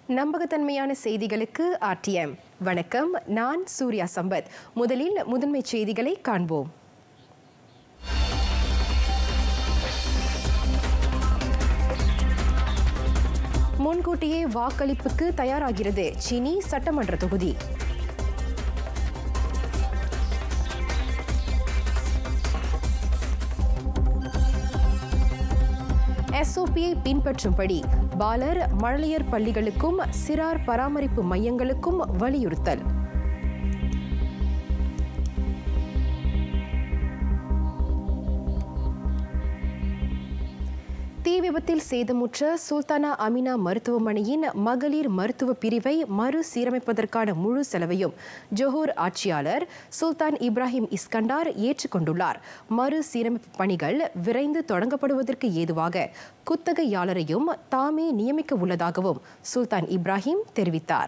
நம்பகத்தன்மையான செய்திகளுக்கு ஆர்டிஎம் வணக்கம் நான் சூர்யா சம்பத் முதலில் முதன்மை செய்திகளை காண்போம் முன்கூட்டியே வாக்களிப்புக்கு தயாராகிறது சினி சட்டமன்ற தொகுதி எஸ்ஓபியை பின்பற்றும்படி பாலர் மழலையர் பள்ளிகளுக்கும் சிறார் பராமரிப்பு மையங்களுக்கும் வலியுறுத்தல் தீ விபத்தில் சேதமுற்ற சுல்தானா அமினா மருத்துவமனையின் மகளிர் மருத்துவ பிரிவை மறுசீரமைப்பதற்கான முழு செலவையும் ஜொஹூர் ஆட்சியாளர் சுல்தான் இப்ராஹிம் இஸ்கண்டார் ஏற்றுக்கொண்டுள்ளார் மறுசீரமைப்பு பணிகள் விரைந்து தொடங்கப்படுவதற்கு ஏதுவாக குத்தகையாளரையும் தாமே நியமிக்க உள்ளதாகவும் சுல்தான் இப்ராஹிம் தெரிவித்தார்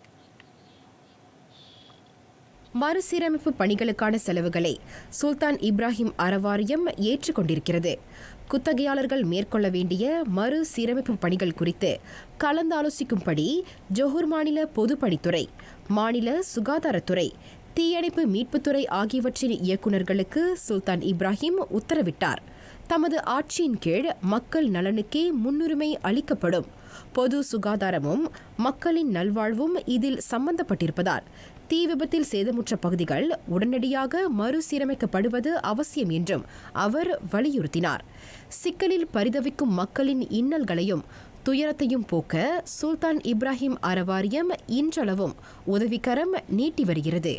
மறுசீரமைப்பு பணிகளுக்கான செலவுகளை சுல்தான் இப்ராஹிம் அறவாரியம் ஏற்றுக்கொண்டிருக்கிறது குத்தகையாளர்கள் மேற்கொள்ள வேண்டிய மறுசீரமைப்பு பணிகள் குறித்து கலந்தாலோசிக்கும்படி ஜொஹூர் மாநில பொதுப்பணித்துறை மாநில சுகாதாரத்துறை தீயணைப்பு மீட்புத்துறை ஆகியவற்றின் இயக்குநர்களுக்கு சுல்தான் இப்ராஹிம் உத்தரவிட்டார் தமது ஆட்சியின் கீழ் மக்கள் நலனுக்கே முன்னுரிமை அளிக்கப்படும் பொது சுகாதாரமும் மக்களின் நல்வாழ்வும் இதில் சம்பந்தப்பட்டிருப்பதால் தீ விபத்தில் சேதமுற்ற பகுதிகள் உடனடியாக மறுசீரமைக்கப்படுவது அவசியம் என்றும் அவர் வலியுறுத்தினார் சிக்கலில் பரிதவிக்கும் மக்களின் இன்னல்களையும் துயரத்தையும் போக்க சுல்தான் இப்ராஹிம் அறவாரியம் இன்றளவும் உதவிக்கரம் நீட்டி வருகிறது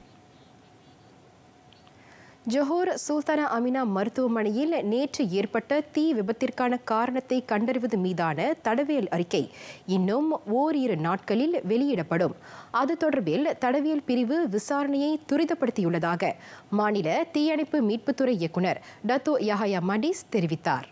ஜொஹோர் சுல்தானா அமினா மருத்துவமனையில் நேற்று ஏற்பட்ட தீ விபத்திற்கான காரணத்தை கண்டறிவது மீதான தடவியல் அறிக்கை இன்னும் ஓரிரு நாட்களில் வெளியிடப்படும் அது தொடர்பில் தடவியல் பிரிவு விசாரணையை துரிதப்படுத்தியுள்ளதாக மாநில தீயணைப்பு மீட்புத்துறை இயக்குநர் டத்தோ யஹயா மடிஸ் தெரிவித்தார்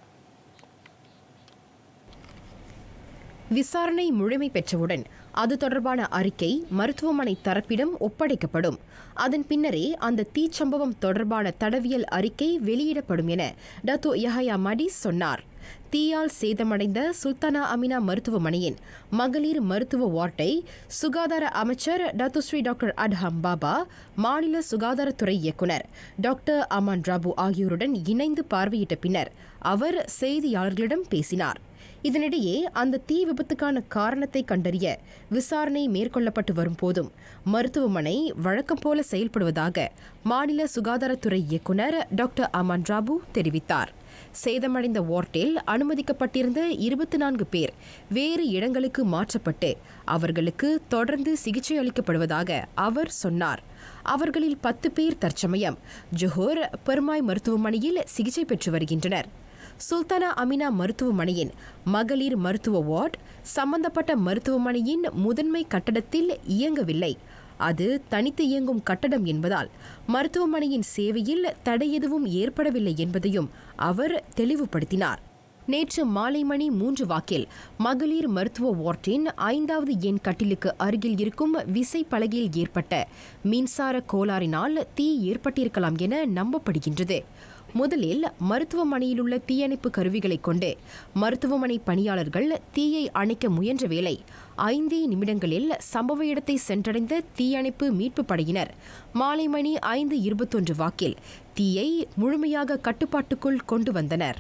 விசாரணை முழுமை பெற்றவுடன் அது தொடர்பான அறிக்கை மருத்துவமனை தரப்பிடம் ஒப்படைக்கப்படும் அதன் பின்னரே அந்த தீச்சம்பவம் தொடர்பான தடவியல் அறிக்கை வெளியிடப்படும் என டத்தோ யஹயா மடிஸ் சொன்னார் தீயால் சேதமடைந்த சுல்தானா அமினா மருத்துவமனையின் மகளிர் மருத்துவ வார்டை சுகாதார அமைச்சர் டத்துஸ்ரீ டாக்டர் அட்ஹம் பாபா மாநில சுகாதாரத்துறை இயக்குநர் டாக்டர் அமான் ராபு ஆகியோருடன் இணைந்து பார்வையிட்ட பின்னர் அவர் செய்தியாளர்களிடம் பேசினார் இதனிடையே அந்த தீ விபத்துக்கான காரணத்தை கண்டறிய விசாரணை மேற்கொள்ளப்பட்டு வரும் போதும் மருத்துவமனை வழக்கம் போல செயல்படுவதாக மாநில சுகாதாரத்துறை இயக்குநர் டாக்டர் அமான் ராபு தெரிவித்தார் சேதமடைந்த வார்டில் அனுமதிக்கப்பட்டிருந்த இருபத்தி நான்கு பேர் வேறு இடங்களுக்கு மாற்றப்பட்டு அவர்களுக்கு தொடர்ந்து சிகிச்சை அளிக்கப்படுவதாக அவர் சொன்னார் அவர்களில் பத்து பேர் தற்சமயம் ஜொஹோர் பெருமாய் மருத்துவமனையில் சிகிச்சை பெற்று வருகின்றனர் சுல்தானா அமினா மருத்துவமனையின் மகளிர் மருத்துவ வார்டு சம்பந்தப்பட்ட மருத்துவமனையின் முதன்மை கட்டடத்தில் இயங்கவில்லை அது தனித்து இயங்கும் கட்டடம் என்பதால் மருத்துவமனையின் சேவையில் தடை எதுவும் ஏற்படவில்லை என்பதையும் அவர் தெளிவுபடுத்தினார் நேற்று மாலை மணி மூன்று வாக்கில் மகளிர் மருத்துவ வார்டின் ஐந்தாவது எண் கட்டிலுக்கு அருகில் இருக்கும் விசை பலகையில் ஏற்பட்ட மின்சார கோளாறினால் தீ ஏற்பட்டிருக்கலாம் என நம்பப்படுகின்றது முதலில் மருத்துவமனையில் உள்ள தீயணைப்பு கருவிகளை கொண்டு மருத்துவமனை பணியாளர்கள் தீயை அணைக்க முயன்ற வேளை ஐந்தே நிமிடங்களில் சம்பவ இடத்தை சென்றடைந்த தீயணைப்பு மீட்பு படையினர் மாலை மணி ஐந்து இருபத்தொன்று வாக்கில் தீயை முழுமையாக கட்டுப்பாட்டுக்குள் கொண்டு வந்தனர்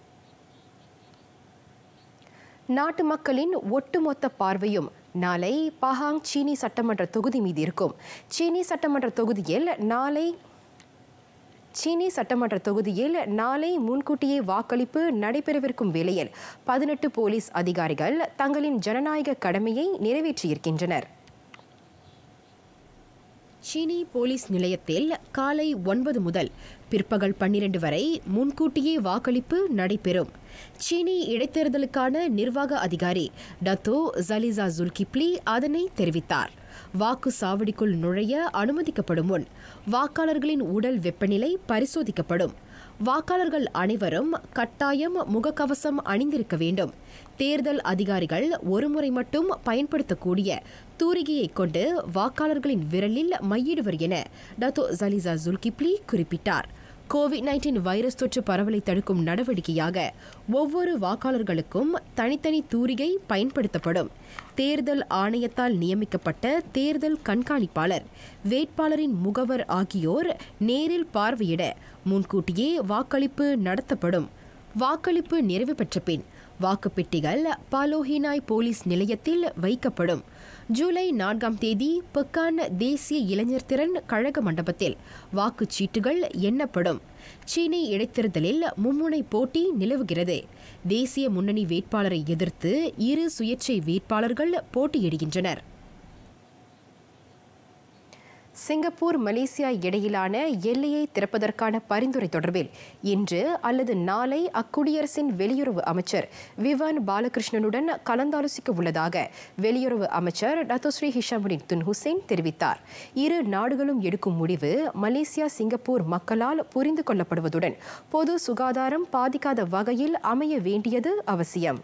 நாட்டு மக்களின் ஒட்டுமொத்த பார்வையும் நாளை பஹாங் சீனி சட்டமன்ற தொகுதி மீது இருக்கும் சீனி சட்டமன்ற தொகுதியில் நாளை சீனி சட்டமன்ற தொகுதியில் நாளை முன்கூட்டியே வாக்களிப்பு நடைபெறவிருக்கும் வேளையில் பதினெட்டு போலீஸ் அதிகாரிகள் தங்களின் ஜனநாயக கடமையை நிறைவேற்றியிருக்கின்றனர் சீனி போலீஸ் நிலையத்தில் காலை ஒன்பது முதல் பிற்பகல் பன்னிரண்டு வரை முன்கூட்டியே வாக்களிப்பு நடைபெறும் சீனி இடைத்தேர்தலுக்கான நிர்வாக அதிகாரி டத்தோ ஜலிசா ஜுல்கிப்லி அதனை தெரிவித்தார் வாக்கு சாவடிக்குள் நுழைய அனுமதிக்கப்படும் முன் வாக்காளர்களின் உடல் வெப்பநிலை பரிசோதிக்கப்படும் வாக்காளர்கள் அனைவரும் கட்டாயம் முகக்கவசம் அணிந்திருக்க வேண்டும் தேர்தல் அதிகாரிகள் ஒருமுறை மட்டும் பயன்படுத்தக்கூடிய தூரிகையை கொண்டு வாக்காளர்களின் விரலில் மையிடுவர் என டத்தோ ஜலிசா ஜுல்கிப்லி குறிப்பிட்டார் கோவிட் நைன்டீன் வைரஸ் தொற்று பரவலை தடுக்கும் நடவடிக்கையாக ஒவ்வொரு வாக்காளர்களுக்கும் தனித்தனி தூரிகை பயன்படுத்தப்படும் தேர்தல் ஆணையத்தால் நியமிக்கப்பட்ட தேர்தல் கண்காணிப்பாளர் வேட்பாளரின் முகவர் ஆகியோர் நேரில் பார்வையிட முன்கூட்டியே வாக்களிப்பு நடத்தப்படும் வாக்களிப்பு நிறைவு பெற்ற பின் வாக்குப்பெட்டிகள் பாலோஹினாய் போலீஸ் நிலையத்தில் வைக்கப்படும் ஜூலை நான்காம் தேதி பெக்கான் தேசிய இளைஞர் திறன் கழக மண்டபத்தில் வாக்குச்சீட்டுகள் எண்ணப்படும் சீனை இடைத்தேர்தலில் மும்முனை போட்டி நிலவுகிறது தேசிய முன்னணி வேட்பாளரை எதிர்த்து இரு சுயேட்சை வேட்பாளர்கள் போட்டியிடுகின்றனர் சிங்கப்பூர் மலேசியா இடையிலான எல்லையை திறப்பதற்கான பரிந்துரை தொடர்பில் இன்று அல்லது நாளை அக்குடியரசின் வெளியுறவு அமைச்சர் விவான் பாலகிருஷ்ணனுடன் கலந்தாலோசிக்க உள்ளதாக வெளியுறவு அமைச்சர் டத்தோஸ்ரீ ஹிஷாமுடின் துன் ஹுசேன் தெரிவித்தார் இரு நாடுகளும் எடுக்கும் முடிவு மலேசியா சிங்கப்பூர் மக்களால் புரிந்து கொள்ளப்படுவதுடன் பொது சுகாதாரம் பாதிக்காத வகையில் அமைய வேண்டியது அவசியம்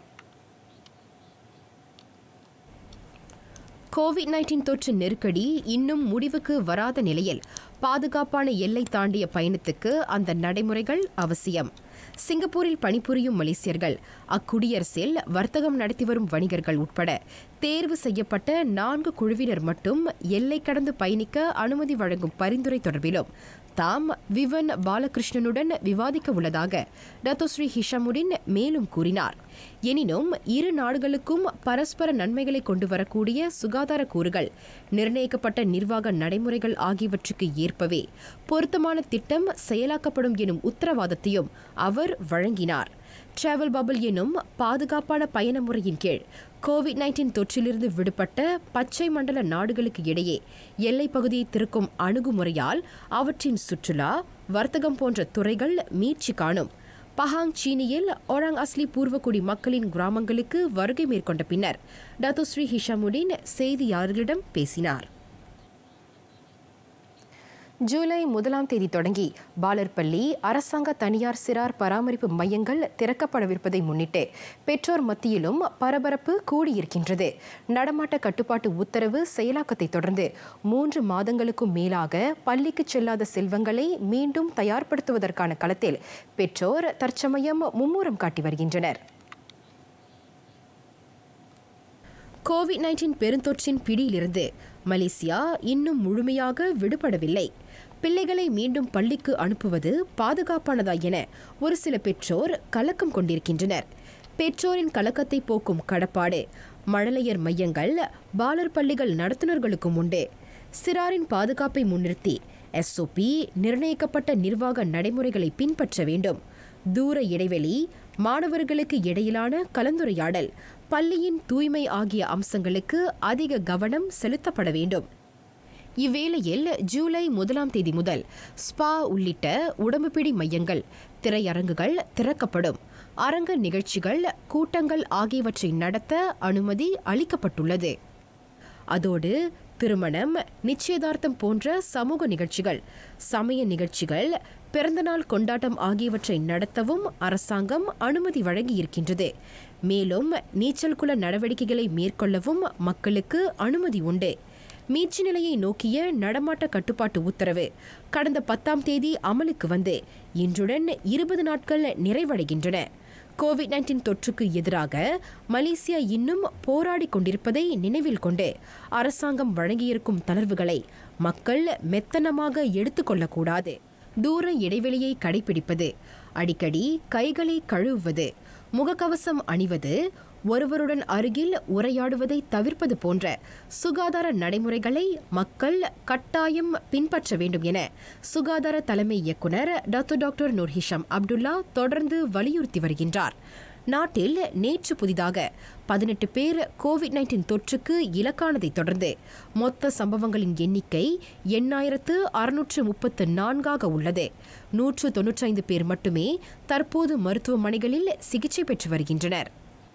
கோவிட் நைன்டீன் தொற்று நெருக்கடி இன்னும் முடிவுக்கு வராத நிலையில் பாதுகாப்பான எல்லை தாண்டிய பயணத்துக்கு அந்த நடைமுறைகள் அவசியம் சிங்கப்பூரில் பணிபுரியும் மலேசியர்கள் அக்குடியரசில் வர்த்தகம் நடத்தி வரும் வணிகர்கள் உட்பட தேர்வு செய்யப்பட்ட நான்கு குழுவினர் மட்டும் எல்லை கடந்து பயணிக்க அனுமதி வழங்கும் பரிந்துரை தொடர்பிலும் தாம் விவன் பாலகிருஷ்ணனுடன் விவாதிக்க உள்ளதாக டத்தோஸ்ரீ ஹிஷாமுடின் மேலும் கூறினார் எனினும் இரு நாடுகளுக்கும் பரஸ்பர நன்மைகளை கொண்டு வரக்கூடிய சுகாதார கூறுகள் நிர்ணயிக்கப்பட்ட நிர்வாக நடைமுறைகள் ஆகியவற்றுக்கு ஏற்பவே பொருத்தமான திட்டம் செயலாக்கப்படும் எனும் உத்தரவாதத்தையும் அவர் வழங்கினார் டிராவல் பபிள் எனும் பாதுகாப்பான பயண முறையின் கீழ் கோவிட் நைன்டீன் தொற்றிலிருந்து விடுபட்ட பச்சை மண்டல நாடுகளுக்கு இடையே எல்லைப் பகுதியை திறக்கும் அணுகுமுறையால் அவற்றின் சுற்றுலா வர்த்தகம் போன்ற துறைகள் மீட்சி காணும் பஹாங் சீனியில் ஒராங் அஸ்லி பூர்வக்குடி மக்களின் கிராமங்களுக்கு வருகை மேற்கொண்ட பின்னர் டத்துஸ்ரீ ஹிஷாமுடின் செய்தியாளர்களிடம் பேசினார் ஜூலை முதலாம் தேதி தொடங்கி பாலர்பள்ளி அரசாங்க தனியார் சிறார் பராமரிப்பு மையங்கள் திறக்கப்படவிருப்பதை முன்னிட்டு பெற்றோர் மத்தியிலும் பரபரப்பு கூடியிருக்கின்றது நடமாட்ட கட்டுப்பாட்டு உத்தரவு செயலாக்கத்தை தொடர்ந்து மூன்று மாதங்களுக்கும் மேலாக பள்ளிக்கு செல்லாத செல்வங்களை மீண்டும் தயார்படுத்துவதற்கான களத்தில் பெற்றோர் தற்சமயம் மும்முரம் காட்டி வருகின்றனர் கோவிட் நைன்டீன் பெருந்தொற்றின் பிடியிலிருந்து மலேசியா இன்னும் முழுமையாக விடுபடவில்லை பிள்ளைகளை மீண்டும் பள்ளிக்கு அனுப்புவது பாதுகாப்பானதா என ஒரு சில பெற்றோர் கலக்கம் கொண்டிருக்கின்றனர் பெற்றோரின் கலக்கத்தை போக்கும் கடப்பாடு மழலையர் மையங்கள் பாலர் பள்ளிகள் நடத்துனர்களுக்கும் உண்டு சிறாரின் பாதுகாப்பை முன்னிறுத்தி எஸ்ஓபி நிர்ணயிக்கப்பட்ட நிர்வாக நடைமுறைகளை பின்பற்ற வேண்டும் தூர இடைவெளி மாணவர்களுக்கு இடையிலான கலந்துரையாடல் பள்ளியின் தூய்மை ஆகிய அம்சங்களுக்கு அதிக கவனம் செலுத்தப்பட வேண்டும் இவ்வேளையில் ஜூலை முதலாம் தேதி முதல் ஸ்பா உள்ளிட்ட உடம்புப்பிடி மையங்கள் திரையரங்குகள் திறக்கப்படும் அரங்க நிகழ்ச்சிகள் கூட்டங்கள் ஆகியவற்றை நடத்த அனுமதி அளிக்கப்பட்டுள்ளது அதோடு திருமணம் நிச்சயதார்த்தம் போன்ற சமூக நிகழ்ச்சிகள் சமய நிகழ்ச்சிகள் பிறந்தநாள் கொண்டாட்டம் ஆகியவற்றை நடத்தவும் அரசாங்கம் அனுமதி வழங்கியிருக்கின்றது மேலும் நீச்சல் குல நடவடிக்கைகளை மேற்கொள்ளவும் மக்களுக்கு அனுமதி உண்டு மீட்சி நிலையை நோக்கிய நடமாட்ட கட்டுப்பாட்டு உத்தரவு கடந்த பத்தாம் தேதி அமலுக்கு வந்து இன்றுடன் இருபது நாட்கள் நிறைவடைகின்றன கோவிட் நைன்டீன் தொற்றுக்கு எதிராக மலேசியா இன்னும் போராடி கொண்டிருப்பதை நினைவில் கொண்டு அரசாங்கம் வழங்கியிருக்கும் தளர்வுகளை மக்கள் மெத்தனமாக எடுத்துக்கொள்ளக்கூடாது தூர இடைவெளியை கடைபிடிப்பது அடிக்கடி கைகளை கழுவுவது முகக்கவசம் அணிவது ஒருவருடன் அருகில் உரையாடுவதை தவிர்ப்பது போன்ற சுகாதார நடைமுறைகளை மக்கள் கட்டாயம் பின்பற்ற வேண்டும் என சுகாதார தலைமை இயக்குனர் doctor doctor Noor Hisham Abdullah தொடர்ந்து வலியுறுத்தி வருகின்றார் நாட்டில் நேற்று புதிதாக பதினெட்டு பேர் கோவிட் நைன்டீன் தொற்றுக்கு இலக்கானதை தொடர்ந்து மொத்த சம்பவங்களின் எண்ணிக்கை எண்ணாயிரத்து அறுநூற்று முப்பத்து நான்காக உள்ளது நூற்று தொன்னூற்றைந்து பேர் மட்டுமே தற்போது மருத்துவமனைகளில் சிகிச்சை பெற்று வருகின்றனர்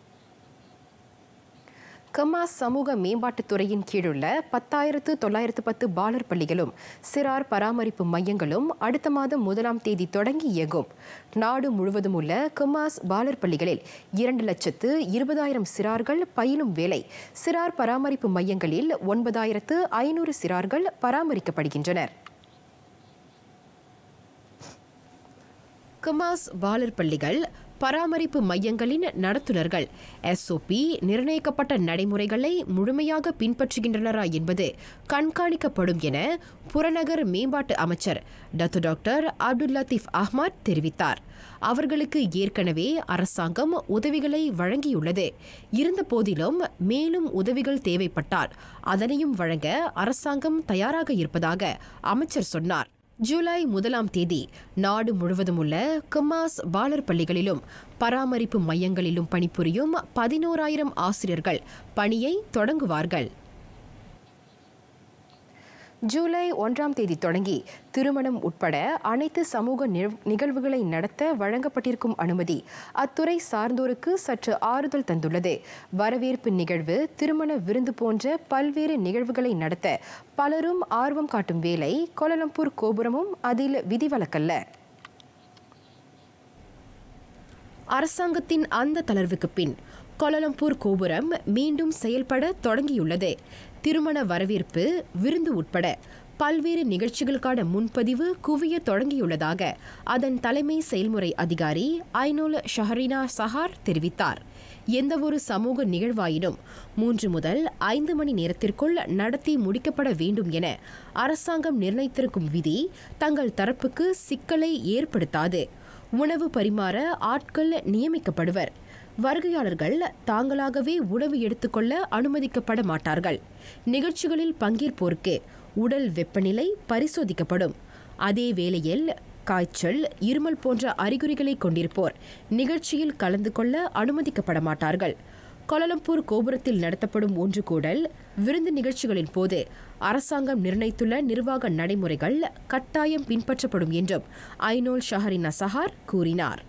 கமாஸ் சமூக மேம்பாட்டுத் துறையின் கீழுள்ள பத்தாயிரத்து தொள்ளாயிரத்து பத்து பாலர் பள்ளிகளும் சிறார் பராமரிப்பு மையங்களும் அடுத்த மாதம் முதலாம் தேதி தொடங்கி இயங்கும் நாடு முழுவதும் உள்ள கமாஸ் பாலர் பள்ளிகளில் இரண்டு லட்சத்து இருபதாயிரம் சிறார்கள் பயிலும் வேலை சிறார் பராமரிப்பு மையங்களில் ஒன்பதாயிரத்து ஐநூறு சிறார்கள் பராமரிக்கப்படுகின்றனர் கமாஸ் பாலர் பள்ளிகள் பராமரிப்பு மையங்களின் நடத்துனர்கள் எஸ்ஓபி நிர்ணயிக்கப்பட்ட நடைமுறைகளை முழுமையாக பின்பற்றுகின்றனரா என்பது கண்காணிக்கப்படும் என புறநகர் மேம்பாட்டு அமைச்சர் Datuk doctor Abdul Latiff Ahmad தெரிவித்தார் அவர்களுக்கு ஏற்கனவே அரசாங்கம் உதவிகளை வழங்கியுள்ளது இருந்த போதிலும் மேலும் உதவிகள் தேவைப்பட்டால் அதனையும் வழங்க அரசாங்கம் தயாராக இருப்பதாக அமைச்சர் சொன்னார் ஜூலை முதலாம் தேதி நாடு முழுவதும் உள்ள கமாஸ் பாலர் பள்ளிகளிலும் பராமரிப்பு மையங்களிலும் பணிபுரியும் பதினோராயிரம் ஆசிரியர்கள் பணியை தொடங்குவார்கள் ஜூலை ஒன்றாம் தேதி தொடங்கி திருமணம் உட்பட அனைத்து சமூக நிகழ்- நிகழ்வுகளை நடத்த வழங்கப்பட்டிருக்கும் அனுமதி அத்துறை சார்ந்தோருக்கு சற்று ஆறுதல் தந்துள்ளது வரவேற்பு நிகழ்வு திருமண விருந்து போன்ற பல்வேறு நிகழ்வுகளை நடத்த பலரும் ஆர்வம் காட்டும் வேளை கோலலம்பூர் கோபுரமும் அதில் விதிவிலக்கல்ல அரசாங்கத்தின் அந்த தளர்வுக்கு பின் கோலாலம்பூர் கோபுரம் மீண்டும் செயல்பட தொடங்கியுள்ளது திருமண வரவேற்பு விருந்து உட்பட பல்வேறு நிகழ்ச்சிகளுக்கான முன்பதிவு குவிய தொடங்கியுள்ளதாக அதன் தலைமை செயல்முறை அதிகாரி ஐநூல் ஷஹரினா சஹார் தெரிவித்தார் எந்தவொரு சமூக நிகழ்வாயினும் மூன்று முதல் ஐந்து மணி நேரத்திற்குள் நடத்தி முடிக்கப்பட வேண்டும் என அரசாங்கம் நிர்ணயித்திருக்கும் விதி தங்கள் தரப்புக்கு சிக்கலை ஏற்படுத்தாது உணவு பரிமாற ஆட்கள் நியமிக்கப்படுவர் வருகையாளர்கள் தாங்களாகவே உணவு எடுத்துக்கொள்ள அனுமதிக்கப்பட மாட்டார்கள் நிகழ்ச்சிகளில் பங்கேற்போருக்கு உடல் வெப்பநிலை பரிசோதிக்கப்படும் அதே வேளையில் காய்ச்சல் இருமல் போன்ற அறிகுறிகளை கொண்டிருப்போர் நிகழ்ச்சியில் கலந்து கொள்ள அனுமதிக்கப்பட மாட்டார்கள் கோலாலம்பூர் கோபுரத்தில் நடத்தப்படும் ஒன்று கூடல் விருந்து நிகழ்ச்சிகளின் போது அரசாங்கம் நிர்ணயித்துள்ள நிர்வாக நடைமுறைகள் கட்டாயம் பின்பற்றப்படும் என்றும் ஐநோல் ஷஹரினா சஹார் கூறினார்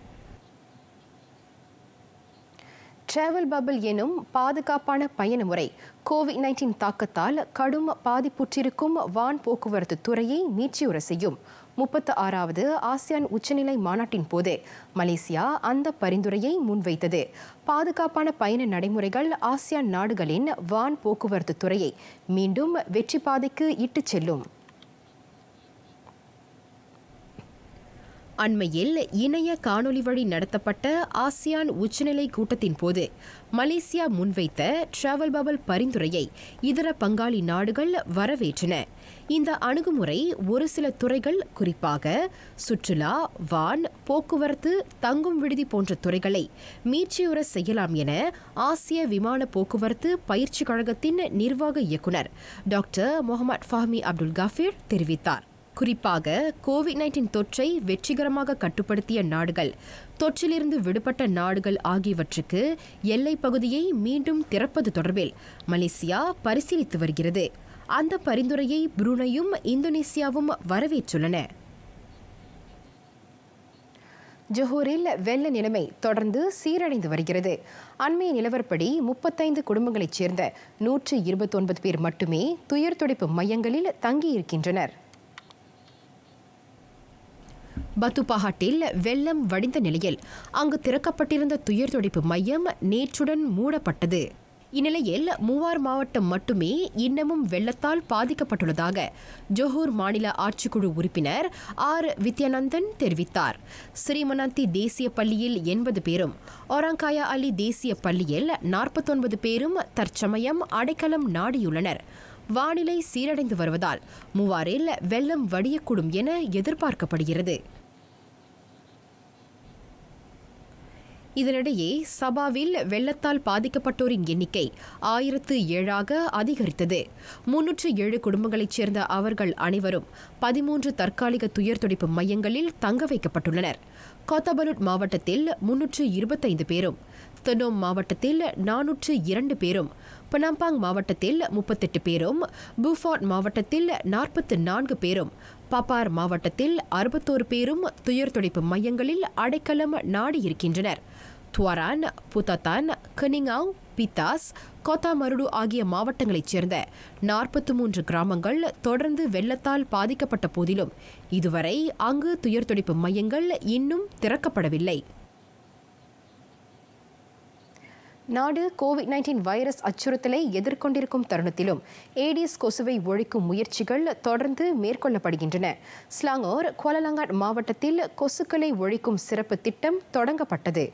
டிராவல் பபிள் எனும் பாதுகாப்பான பயண முறை கோவிட் நைன்டீன் தாக்கத்தால் கடும் பாதிப்புற்றிருக்கும் வான் போக்குவரத்து துறையை மீட்சியுற செய்யும் முப்பத்து ஆறாவது ஆசியான் உச்சநிலை மாநாட்டின் போது மலேசியா அந்த பரிந்துரையை முன்வைத்தது பாதுகாப்பான பயண நடைமுறைகள் ஆசியான் நாடுகளின் வான் போக்குவரத்து துறையை மீண்டும் வெற்றி பாதைக்கு இட்டுச் செல்லும் அண்மையில் இணைய காணொலி வழி நடத்தப்பட்ட ஆசியான் உச்சநிலை கூட்டத்தின் போது மலேசியா முன்வைத்த டிராவல் பபல் பரிந்துரையை இதர பங்காளி நாடுகள் வரவேற்றன இந்த அணுகுமுறை ஒரு சில துறைகள் குறிப்பாக சுற்றுலா வான் போக்குவரத்து தங்கும் விடுதி போன்ற துறைகளை மீட்சியுற செய்யலாம் என ஆசிய விமான போக்குவரத்து பயிற்சி கழகத்தின் நிர்வாக இயக்குனர் doctor Mohamed Fahmi Abdul Ghafir தெரிவித்தார் குறிப்பாக கோவிட் நைன்டீன் தொற்றை வெற்றிகரமாக கட்டுப்படுத்திய நாடுகள் தொற்றிலிருந்து விடுபட்ட நாடுகள் ஆகியவற்றுக்கு எல்லைப் பகுதியை மீண்டும் திறப்பது தொடர்பில் மலேசியா பரிசீலித்து வருகிறது அந்த பரிந்துரையை புரூனையும் இந்தோனேசியாவும் வரவேற்றுள்ளன ஜொஹூரில் வெள்ள நிலைமை தொடர்ந்து சீரடைந்து வருகிறது அண்மைய நிலவரப்படி முப்பத்தைந்து குடும்பங்களைச் சேர்ந்த நூற்று இருபத்தொன்பது பேர் மட்டுமே துயர் துடைப்பு மையங்களில் தங்கியிருக்கின்றனர் பத்துபாஹாட்டில் வெள்ளம் வடிந்த நிலையில் அங்கு திறக்கப்பட்டிருந்த துயர் துடைப்பு மையம் நேற்றுடன் மூடப்பட்டது இந்நிலையில் மூவார் மாவட்டம் மட்டுமே இன்னமும் வெள்ளத்தால் பாதிக்கப்பட்டுள்ளதாக ஜொஹூர் மாநில ஆட்சிக்குழு உறுப்பினர் ஆர் வித்யானந்தன் தெரிவித்தார் ஸ்ரீமனந்தி தேசிய பள்ளியில் எண்பது பேரும் ஒரங்காயா அலி தேசிய பள்ளியில் நாற்பத்தொன்பது பேரும் தற்சமயம் அடைக்கலம் நாடியுள்ளனர் வானிலை சீரடைந்து வருவதால் மூவாரில் வெள்ளம் வடியக்கூடும் என எதிர்பார்க்கப்படுகிறது இதனிடையே சபாவில் வெள்ளத்தால் பாதிக்கப்பட்டோரின் எண்ணிக்கை ஆயிரத்து ஏழாக அதிகரித்தது முன்னூற்று ஏழு குடும்பங்களைச் சேர்ந்த அவர்கள் அனைவரும் பதிமூன்று தற்காலிக துயர் துடைப்பு மையங்களில் தங்க வைக்கப்பட்டுள்ளனர் கோத்தபலுட் மாவட்டத்தில் முன்னூற்று இருபத்தைந்து பேரும் தெனோம் மாவட்டத்தில் நானூற்று இரண்டு பேரும் பனாம்பாங் மாவட்டத்தில் முப்பத்தெட்டு பேரும் பூஃபாட் மாவட்டத்தில் நாற்பத்து நான்கு பேரும் பப்பார் மாவட்டத்தில் அறுபத்தோரு பேரும் துயர் துடைப்பு மையங்களில் அடைக்கலம் நாடியிருக்கின்றனர் துவரான் புத்தத்தான் கனிங்காவ் பித்தாஸ் கோத்தாமருடு ஆகிய மாவட்டங்களைச் சேர்ந்த நாற்பத்து மூன்று கிராமங்கள் தொடர்ந்து வெள்ளத்தால் பாதிக்கப்பட்ட போதிலும் இதுவரை அங்கு துயர் துடைப்பு மையங்கள் இன்னும் திறக்கப்படவில்லை நாடு கோவிட் நைன்டீன் வைரஸ் அச்சுறுத்தலை எதிர்கொண்டிருக்கும் தருணத்திலும் ஏடிஸ் கொசுவை ஒழிக்கும் முயற்சிகள் தொடர்ந்து மேற்கொள்ளப்படுகின்றன ஸ்லாங்கோர் குவாலலங்காட் மாவட்டத்தில் கொசுக்களை ஒழிக்கும் சிறப்பு திட்டம் தொடங்கப்பட்டது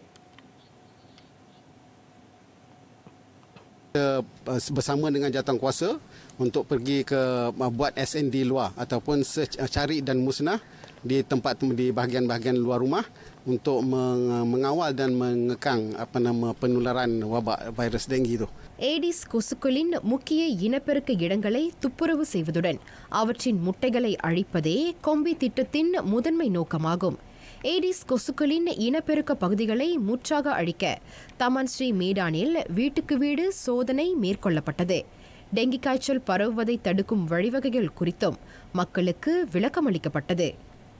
Kita bersama dengan jawatankuasa untuk pergi ke uh, buat SND luar ataupun search, uh, cari dan musnah di tempat di bahagian-bahagian luar rumah untuk meng- mengawal dan mengekang apa nama penularan wabak virus denggi itu. Aedes கொசுக்களின் முக்கிய இனப்பெருக்க இடங்களை துப்புரவு செய்வதுடன் அவற்றின் முட்டைகளை அழிப்பதே கொம்பி திட்டத்தின் முதன்மை நோக்கமாகும் ஏடிஸ் கொசுக்களின் இனப்பெருக்க பகுதிகளை முற்றாக அழிக்க தமன் ஸ்ரீ மேடானில் வீட்டுக்கு வீடு சோதனை மேற்கொள்ளப்பட்டது டெங்கி காய்ச்சல் பரவுவதை தடுக்கும் வழிவகைகள் குறித்தும் மக்களுக்கு விளக்கமளிக்கப்பட்டது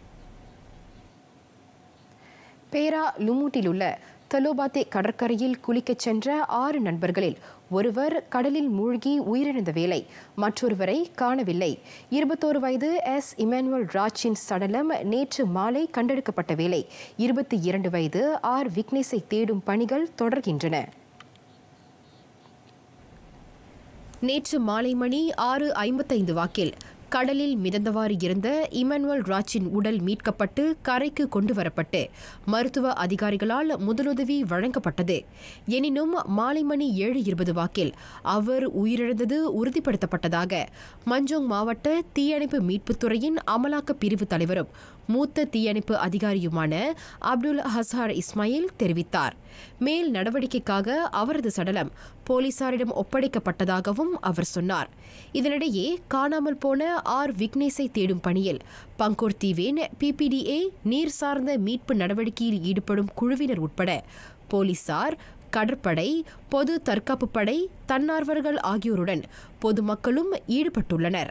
பேரா லுமூட்டில் உள்ள தலோபாத்தே கடற்கரையில் குளிக்கச் சென்ற ஆறு நண்பர்களில் ஒருவர் கடலில் மூழ்கி உயிரிழந்த வேளை மற்றொருவரை காணவில்லை இருபத்தோரு வயது எஸ் இமானுவல் ராஜின் சடலம் நேற்று மாலை கண்டெடுக்கப்பட்ட வேளை இருபத்தி இரண்டு வயது ஆர் விக்னேஷை தேடும் பணிகள் தொடர்கின்றன நேற்று மாலை மணி ஆறு ஐம்பத்தைந்து வாக்கில் கடலில் மிதந்தவாறு இருந்த இமானுவல் ராஜின் உடல் மீட்கப்பட்டு கரைக்கு கொண்டு வரப்பட்டு மருத்துவ அதிகாரிகளால் முதலுதவி வழங்கப்பட்டது எனினும் மாலை மணி ஏழு இருபது வாக்கில் அவர் உயிரிழந்தது உறுதிப்படுத்தப்பட்டதாக மஞ்சோங் மாவட்ட தீயணைப்பு மீட்புத்துறையின் அமலாக்க பிரிவு தலைவரும் மூத்த தீயணைப்பு அதிகாரியுமான அப்துல் ஹசார் இஸ்மாயில் தெரிவித்தார் மேல் நடவடிக்கைக்காக அவரது சடலம் போலீசாரிடம் ஒப்படைக்கப்பட்டதாகவும் அவர் சொன்னார் இதனிடையே காணாமல் போன ஆர் விக்னேஷை தேடும் பணியில் பங்கூர் தீவின் பிபிடிஏ நீர் சார்ந்த மீட்பு நடவடிக்கையில் ஈடுபடும் குழுவினர் உட்பட போலீசார் கடற்படை பொது தற்காப்பு படை தன்னார்வர்கள் ஆகியோருடன் பொதுமக்களும் ஈடுபட்டுள்ளனர்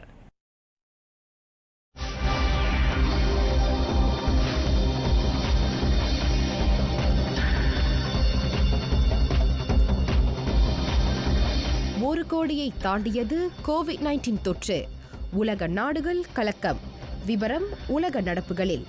ஒரு கோடியை தாண்டியது கோவிட் நைன்டீன் தொற்று உலக நாடுகள் கலக்கம் விவரம் உலக நடப்புகளில்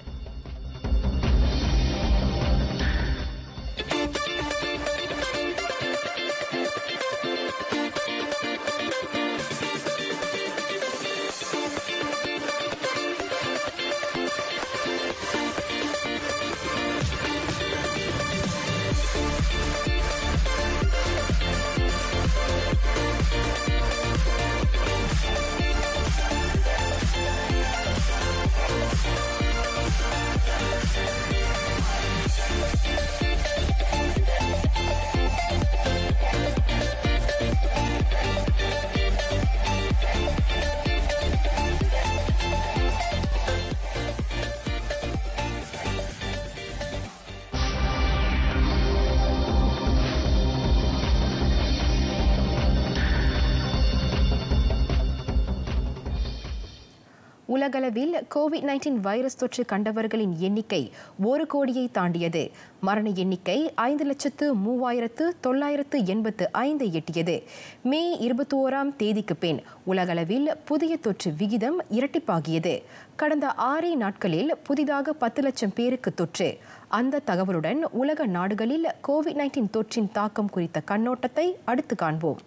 உலகளவில் கோவிட் நைன்டீன் வைரஸ் தொற்று கண்டவர்களின் எண்ணிக்கை ஒரு கோடியை தாண்டியது மரண எண்ணிக்கை ஐந்து லட்சத்து மூவாயிரத்து தொள்ளாயிரத்து எண்பத்து ஐந்தை எட்டியது மே இருபத்தி ஓராம் தேதிக்கு பின் உலகளவில் புதிய தொற்று விகிதம் இரட்டிப்பாகியது கடந்த ஆறே நாட்களில் புதிதாக பத்து லட்சம் பேருக்கு தொற்று அந்த தகவலுடன் உலக நாடுகளில் கோவிட் நைன்டீன் தொற்றின் தாக்கம் குறித்த கண்ணோட்டத்தை அடுத்து காண்போம்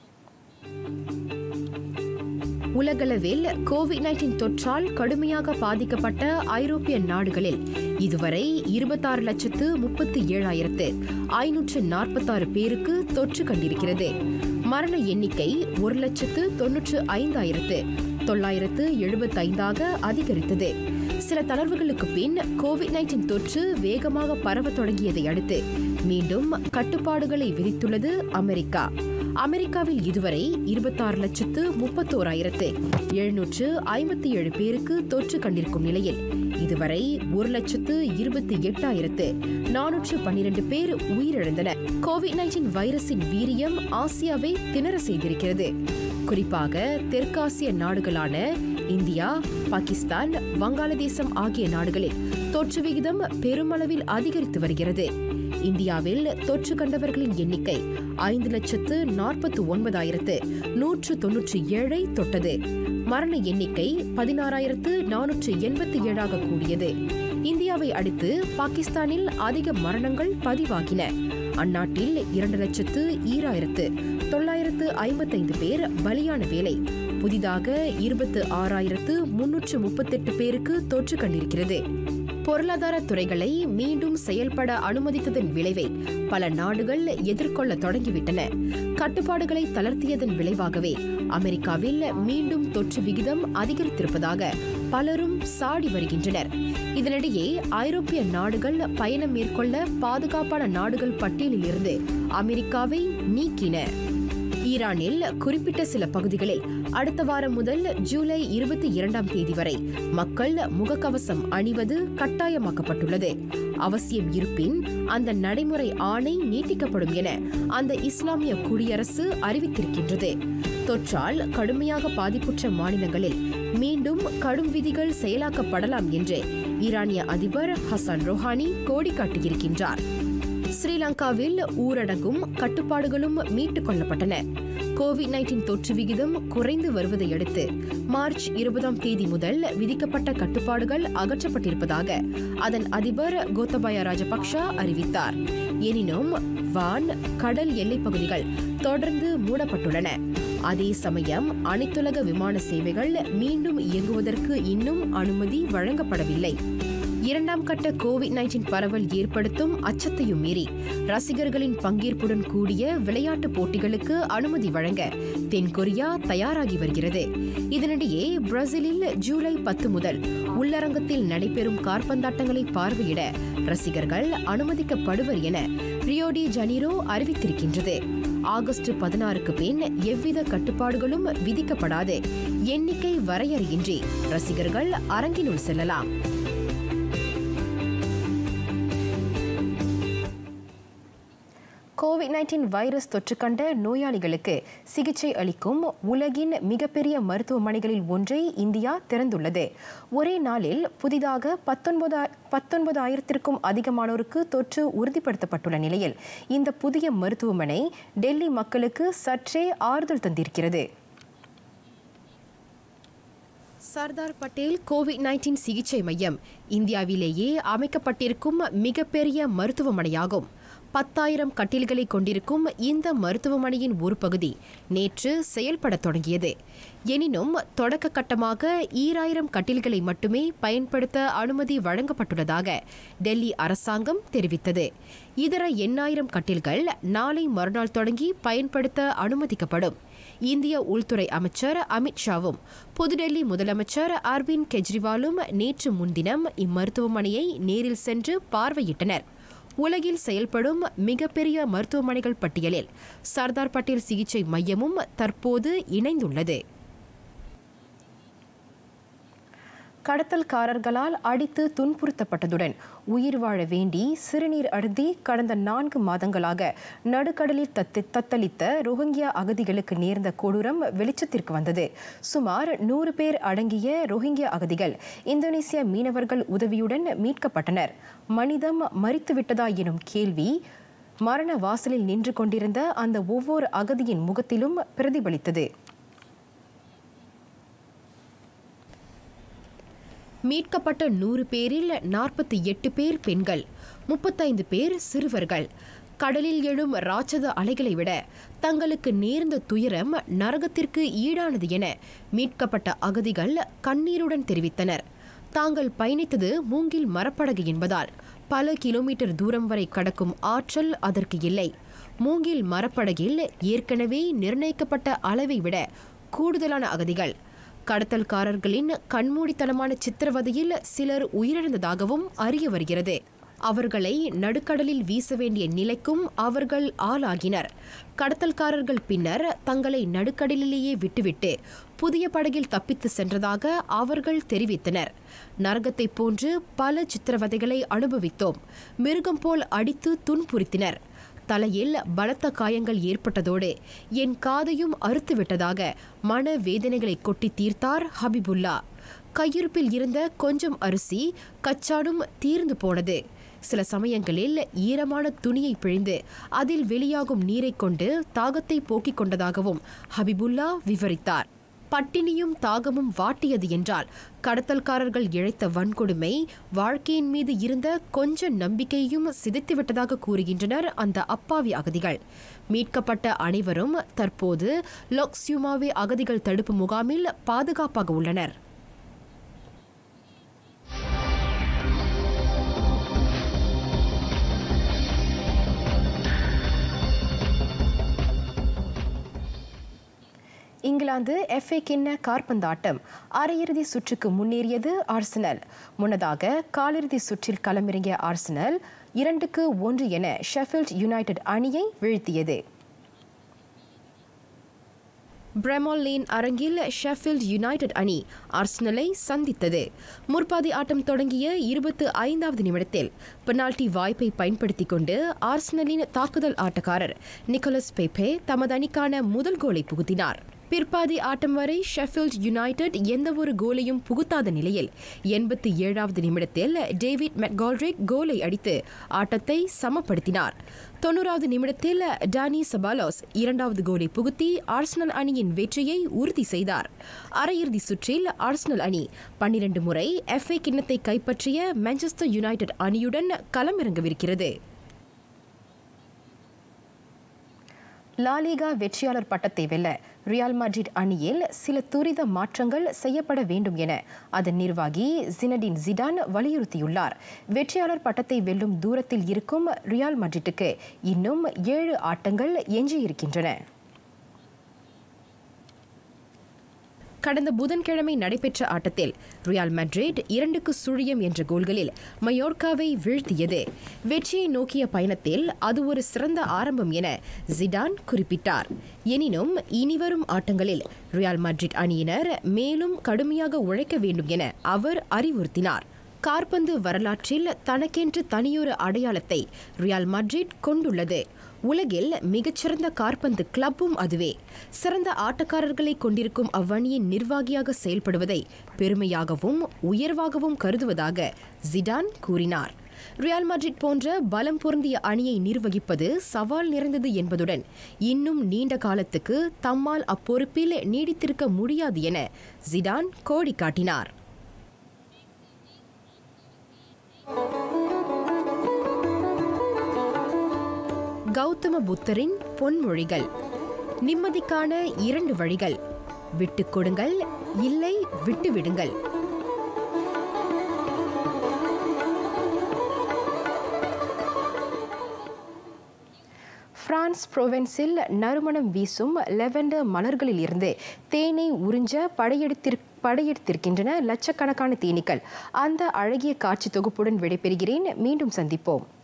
உலகளவில் கோவிட் நைன்டீன் தொற்றால் கடுமையாக பாதிக்கப்பட்ட ஐரோப்பிய நாடுகளில் இதுவரை இருபத்தாறு லட்சத்து முப்பத்தி ஏழாயிரத்து ஐநூற்று நாற்பத்தாறு பேருக்கு தொற்று கண்டிருக்கிறது மரண எண்ணிக்கை ஒரு லட்சத்து தொன்னூற்று ஐந்தாயிரத்து தொள்ளாயிரத்து எழுபத்தைந்தாக அதிகரித்தது சில தளர்வுகளுக்கு பின் கோவிட் நைன்டீன் தொற்று வேகமாக பரவத் தொடங்கியதை அடுத்து மீண்டும் கட்டுப்பாடுகளை விதித்துள்ளது அமெரிக்கா அமெரிக்காவில் இதுவரை இருபத்தாறு லட்சத்து முப்பத்தோராயிரத்து எழுநூற்று ஐம்பத்தி ஏழு பேருக்கு தொற்று கண்டிருக்கும் நிலையில் இதுவரை ஒரு லட்சத்து இருபத்தி எட்டாயிரத்து நானூற்று பன்னிரண்டு பேர் உயிரிழந்தனர் கோவிட் நைன்டீன் வைரஸின் வீரியம் ஆசியாவை திணற செய்திருக்கிறது குறிப்பாக தெற்காசிய நாடுகளான இந்தியா பாகிஸ்தான் வங்காளதேசம் ஆகிய நாடுகளில் தொற்று விகிதம் பெருமளவில் அதிகரித்து வருகிறது இந்தியாவில் தொற்று கண்டவர்களின் எண்ணிக்கை ஐந்து லட்சத்து நாற்பத்து ஒன்பதாயிரத்து நூற்று தொன்னூற்றி ஏழை தொட்டது மரண எண்ணிக்கை பதினாறாயிரத்து நானூற்று எண்பத்தி ஏழாக கூடியது இந்தியாவை அடுத்து பாகிஸ்தானில் அதிக மரணங்கள் பதிவாகின அந்நாட்டில் இரண்டு லட்சத்து ஈராயிரத்து தொள்ளாயிரத்து ஐம்பத்தைந்து பேர் பலியான வேலை புதிதாக இருபத்து ஆறாயிரத்து முன்னூற்று முப்பத்தெட்டு பேருக்கு தொற்று கண்டிருக்கிறது பொருளாதார துறைகளை மீண்டும் செயல்பட அனுமதித்ததன் விளைவை பல நாடுகள் எதிர்கொள்ள தொடங்கிவிட்டன கட்டுப்பாடுகளை தளர்த்தியதன் விளைவாகவே அமெரிக்காவில் மீண்டும் தொற்று விகிதம் அதிகரித்திருப்பதாக பலரும் சாடி வருகின்றனர் இதனிடையே ஐரோப்பிய நாடுகள் பயணம் மேற்கொள்ள பாதுகாப்பான நாடுகள் பட்டியலில் இருந்து அமெரிக்காவை நீக்கின ஈரானில் குறிப்பிட்ட சில பகுதிகளில் அடுத்த வாரம் முதல் ஜூலை இருபத்தி இரண்டாம் தேதி வரை மக்கள் முகக்கவசம் அணிவது கட்டாயமாக்கப்பட்டுள்ளது அவசியம் இருப்பின் அந்த நடைமுறை ஆணை நீட்டிக்கப்படும் என அந்த இஸ்லாமிய குடியரசு அறிவித்திருக்கின்றது தொற்றால் கடுமையாக பாதிப்புற்ற மாநிலங்களில் மீண்டும் கடும் விதிகள் செயலாக்கப்படலாம் என்று ஈரானிய அதிபர் ஹசன் ரோஹானி கோடி காட்டியிருக்கின்றார் ஸ்ரீலங்காவில் ஊரடங்கும் கட்டுப்பாடுகளும் மீட்டுக் கொள்ளப்பட்டன கோவிட் நைன்டீன் தொற்று விகிதம் குறைந்து வருவதை அடுத்து மார்ச் இருபதாம் தேதி முதல் விதிக்கப்பட்ட கட்டுப்பாடுகள் அகற்றப்பட்டிருப்பதாக அதன் அதிபர் கோத்தபாய ராஜபக்ஷ அறிவித்தார் எனினும் வான் கடல் எல்லைப் பகுதிகள் தொடர்ந்து மூடப்பட்டுள்ளன அதே சமயம் அனைத்துலக விமான சேவைகள் மீண்டும் இயங்குவதற்கு இன்னும் அனுமதி வழங்கப்படவில்லை இரண்டாம் கட்ட கோவிட் நைன்டீன் பரவல் ஏற்படுத்தும் அச்சத்தையும் மீறி ரசிகர்களின் பங்கேற்புடன் கூடிய விளையாட்டுப் போட்டிகளுக்கு அனுமதி வழங்க தென்கொரியா தயாராகி வருகிறது இதனிடையே பிரேசிலில் ஜூலை பத்து முதல் உள்ளரங்கத்தில் நடைபெறும் கார்பந்தாட்டங்களை பார்வையிட ரசிகர்கள் அனுமதிக்கப்படுவர் என ரியோடி ஜனீரோ அறிவித்திருக்கின்றது ஆகஸ்ட் பதினாறுக்கு பின் எவ்வித கட்டுப்பாடுகளும் விதிக்கப்படாது எண்ணிக்கை வரையறையின்றி ரசிகர்கள் அரங்கினுள் செல்லலாம் கோவிட் நைன்டீன் வைரஸ் தொற்று கண்ட நோயாளிகளுக்கு சிகிச்சை அளிக்கும் உலகின் மிகப்பெரிய மருத்துவமனைகளில் ஒன்றை இந்தியா திறந்துள்ளது ஒரே நாளில் புதிதாக பத்தொன்பது பத்தொன்பது ஆயிரத்திற்கும் அதிகமானோருக்கு தொற்று உறுதிப்படுத்தப்பட்டுள்ள நிலையில் இந்த புதிய மருத்துவமனை டெல்லி மக்களுக்கு சற்றே ஆறுதல் தந்திருக்கிறது சர்தார் பட்டேல் கோவிட் நைன்டீன் சிகிச்சை மையம் இந்தியாவிலேயே அமைக்கப்பட்டிருக்கும் மிகப்பெரிய மருத்துவமனையாகும் பத்தாயிரம் கட்டில்களை கொண்டிருக்கும் இந்த மருத்துவமனையின் ஒரு பகுதி நேற்று செயல்படத் தொடங்கியது எனினும் தொடக்க கட்டமாக ஈராயிரம் கட்டில்களை மட்டுமே பயன்படுத்த அனுமதி வழங்கப்பட்டுள்ளதாக டெல்லி அரசாங்கம் தெரிவித்தது இதர எண்ணாயிரம் கட்டில்கள் நாளை மறுநாள் தொடங்கி பயன்படுத்த அனுமதிக்கப்படும் இந்திய உள்துறை அமைச்சர் அமித் ஷாவும் புதுடெல்லி முதலமைச்சர் அரவிந்த் கெஜ்ரிவாலும் நேற்று முன்தினம் இம்மருத்துவமனையை நேரில் சென்று பார்வையிட்டனர் உலகில் செயல்படும் மிகப்பெரிய மருத்துவமனைகள் பட்டியலில் சர்தார் பட்டேல் சிகிச்சை மையமும் தற்போது இணைந்துள்ளது கடத்தல்காரர்களால் அடித்து துன்புறுத்தப்பட்டதுடன் உயிர் வாழ வேண்டி சிறுநீர் அருந்தி கடந்த நான்கு மாதங்களாக நடுக்கடலில் தத்து தத்தளித்த ரோஹிங்கியா அகதிகளுக்கு நேர்ந்த கொடூரம் வெளிச்சத்திற்கு வந்தது சுமார் நூறு பேர் அடங்கிய ரோஹிங்கியா அகதிகள் இந்தோனேசிய மீனவர்கள் உதவியுடன் மீட்கப்பட்டனர் மனிதம் மறித்துவிட்டதா எனும் கேள்வி மரண வாசலில் நின்று கொண்டிருந்த அந்த ஒவ்வொரு அகதியின் முகத்திலும் பிரதிபலித்தது மீட்கப்பட்ட நூறு பேரில் நாற்பத்தி எட்டு பேர் பெண்கள் முப்பத்தைந்து பேர் சிறுவர்கள் கடலில் எழும் ராட்சத அலைகளை விட தங்களுக்கு நேர்ந்த துயரம் நரகத்திற்கு ஈடானது என மீட்கப்பட்ட அகதிகள் கண்ணீருடன் தெரிவித்தனர் தாங்கள் பயணித்தது மூங்கில் மரப்படகு என்பதால் பல கிலோமீட்டர் தூரம் வரை கடக்கும் ஆற்றல் அதற்கு இல்லை மூங்கில் மரப்படகில் ஏற்கனவே நிர்ணயிக்கப்பட்ட அளவை விட கூடுதலான அகதிகள் கடத்தல்காரர்களின் கண்மூடித்தனமான சித்திரவதையில் சிலர் உயிரிழந்ததாகவும் அறிய வருகிறது அவர்களை நடுக்கடலில் வீச வேண்டிய நிலைக்கும் அவர்கள் ஆளாகினர் கடத்தல்காரர்கள் பின்னர் தங்களை நடுக்கடலிலேயே விட்டுவிட்டு புதிய படகில் தப்பித்து சென்றதாக அவர்கள் தெரிவித்தனர் நரகத்தை போன்று பல சித்திரவதைகளை அனுபவித்தோம் மிருகம் போல் அடித்து துன்புறுத்தினர் தலையில் பலத்த காயங்கள் ஏற்பட்டதோடு என் காதையும் அறுத்து விட்டதாக மன வேதனைகளை கொட்டி தீர்த்தார் ஹபிபுல்லா கையிருப்பில் இருந்த கொஞ்சம் அரிசி கச்சாடும் தீர்ந்து போனது சில சமயங்களில் ஈரமான துணியை பிழிந்து அதில் வெளியாகும் நீரைக் கொண்டு தாகத்தை போக்கிக் கொண்டதாகவும் ஹபிபுல்லா விவரித்தார் பட்டினியும் தாகமும் வாட்டியது என்றால் கடத்தல்காரர்கள் இழைத்த வன்கொடுமை வாழ்க்கையின் மீது இருந்த கொஞ்ச நம்பிக்கையையும் சிதைத்துவிட்டதாக கூறுகின்றனர் அந்த அப்பாவி அகதிகள் மீட்கப்பட்ட அனைவரும் தற்போது லொக்ஸ்யூமாவே அகதிகள் தடுப்பு முகாமில் பாதுகாப்பாக உள்ளனர் இங்கிலாந்து எஃப்ஏ கிண்ண காற்பந்தாட்டம் அரையிறுதி சுற்றுக்கு முன்னேறியது ஆர்சனல் முன்னதாக காலிறுதி சுற்றில் களமிறங்கிய ஆர்சனல் இரண்டுக்கு ஒன்று என ஷெஃபில்ட் யுனைடெட் அணியை வீழ்த்தியது பிரமால் லேன் அரங்கில் ஷெஃபில்ட் யுனைடெட் அணி ஆர்சனலை சந்தித்தது முற்பாதி ஆட்டம் தொடங்கிய இருபத்து ஐந்தாவது நிமிடத்தில் பெனால்டி வாய்ப்பை பயன்படுத்திக் கொண்டு ஆர்சனலின் தாக்குதல் ஆட்டக்காரர் நிக்கோலஸ் பெப்பே தமது அணிக்கான முதல் கோலை புகுத்தினார் பிற்பாதி ஆட்டம் வரை ஷெஃபில்ட் யுனைடெட் எந்தவொரு கோலையும் புகுத்தாத நிலையில் எண்பத்தி ஏழாவது நிமிடத்தில் டேவிட் மெக்கால்ட்ரிக் கோலை அடித்து ஆட்டத்தை சமப்படுத்தினார் தொண்ணூறாவது நிமிடத்தில் டானி சபாலோஸ் இரண்டாவது கோலை புகுத்தி ஆர்சனல் அணியின் வெற்றியை உறுதி செய்தார் அரையிறுதி சுற்றில் ஆர்சனல் அணி பன்னிரண்டு முறை எஃப்ஏ கிண்ணத்தை கைப்பற்றிய மான்செஸ்டர் யுனைடெட் அணியுடன் களமிறங்கவிருக்கிறது லாலிகா வெற்றியாளர் பட்டத்தை வெல்ல ரியால் மட்ரிட் அணியில் சில துரித மாற்றங்கள் செய்யப்பட வேண்டும் என அதன் நிர்வாகி ஜினடின் ஜிடான் வலியுறுத்தியுள்ளார் வெற்றியாளர் பட்டத்தை வெல்லும் தூரத்தில் இருக்கும் ரியால் மட்ரிட்டுக்கு இன்னும் ஏழு ஆட்டங்கள் எஞ்சியிருக்கின்றன கடந்த புதன்கிழமை நடைபெற்ற ஆட்டத்தில் ரியால் மட்ரிட் இரண்டுக்கு சுழியம் என்ற கோல்களில் மயோர்காவை வீழ்த்தியது வெற்றியை நோக்கிய பயணத்தில் அது ஒரு சிறந்த ஆரம்பம் என ஜிடான் குறிப்பிட்டார் எனினும் இனிவரும் ஆட்டங்களில் ரியால் மட்ரிட் அணியினர் மேலும் கடுமையாக உழைக்க வேண்டும் என அவர் அறிவுறுத்தினார் கார்பந்து வரலாற்றில் தனக்கென்று தனியொரு அடையாளத்தை ரியால் மட்ரிட் கொண்டுள்ளது உலகில் மிகச்சிறந்த கார்பந்து கிளப்பும் அதுவே சிறந்த ஆட்டக்காரர்களை கொண்டிருக்கும் அவ்வணியின் நிர்வாகியாக செயல்படுவதை பெருமையாகவும் உயர்வாகவும் கருதுவதாக ஜிடான் கூறினார் ரியால் மட்ரிட் போன்ற பலம் பொருந்திய அணியை நிர்வகிப்பது சவால் நிறைந்தது என்பதுடன் இன்னும் நீண்ட காலத்துக்கு தம்மால் அப்பொறுப்பில் நீடித்திருக்க முடியாது என ஜிடான் கோடி காட்டினார் கௌதம புத்தரின் பொன்மொழிகள் நிம்மதிக்கான இரண்டு வழிகள் விட்டுக் கொடுங்கள் இல்லை விட்டுவிடுங்கள் பிரான்ஸ் புரோவென்ஸில் நறுமணம் வீசும் லெவெண்டர் மலர்களில் இருந்து தேனை உறிஞ்ச படையெடுத்திரு படையெடுத்திருக்கின்றன லட்சக்கணக்கான தேனீக்கள் அந்த அழகிய காட்சி தொகுப்புடன் விடைபெறுகிறேன் மீண்டும் சந்திப்போம்